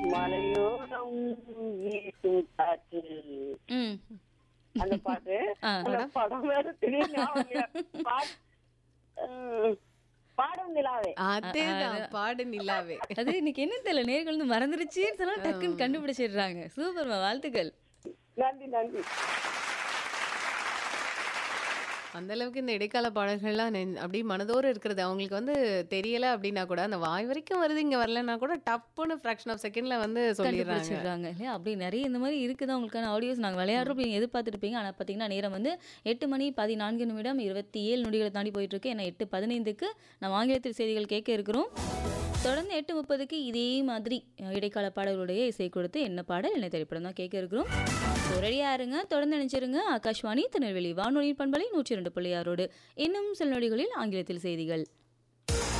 மலையோரம் வீசும் காற்று ம் அந்த பாட்டு ஆ. அந்த படம் வேற திடீர்னு ஞாபகம் இல்ல. பாட்- ம், பாடும் நிலாவே அதேதான் பாடு நிலாவே அது இன்னைக்கு என்ன தெரியல நேர்கள் வந்து மறந்துருச்சுன்னு சொன்னா டக்குன்னு கண்டுபிடிச்சிடுறாங்க சூப்பர்மா வாழ்த்துக்கள் நன்றி நன்றி அந்த அளவுக்கு இந்த இடைக்கால பாடல்கள்லாம் நெ- அப்படியே மனதோறு இருக்கிறது அவங்களுக்கு வந்து தெரியல அப்படின்னா கூட அந்த வாய் வரைக்கும் வருது இங்க வரலன்னா கூட டப்புன்னு ஃபிராக்ஷன் ஆஃப் செகண்ட்ல வந்து சொல்லிடுறாங்க கண்டுபிடிச்சிடுறாங்க இல்லையா அப்படி நிறைய இந்த மாதிரி இருக்குது உங்களுக்கான ஆடியோஸ் நாங்கள் விளையாடுறோம் நீங்கள் எதிர்பார்த்துருப்பீங்க ஆனால் பார்த்தீங்கன்னா நேரம் வந்து எட்டு மணி பதினான்கு நிமிடம் இருபத்தி ஏழு நொடிகளை தாண்டி போயிட்டு இருக்கு ஏன்னா எட்டு பதினைந்துக்கு நம்ம ஆங்கிலத்தில் செய்திகள் கேட்க இருக்கிறோம் தொடர்ந்து எட்டு முப்பதுக்கு இதே மாதிரி அஹ், இடைக்கால பாடல்களுடைய இசை கொடுத்து என்ன பாடல் என்ன திரைப்படம் தான் கேட்க இருக்கிறோம் ஸோ ரெடியாக இருங்க தொடர்ந்து நினைச்சிருங்க ஆகாஷ்வாணி திருநெல்வேலி வானொலியின் பண்பலை நூற்றி ரெண்டு புள்ளியாரோடு இன்னும் சில நொடிகளில் ஆங்கிலத்தில் செய்திகள்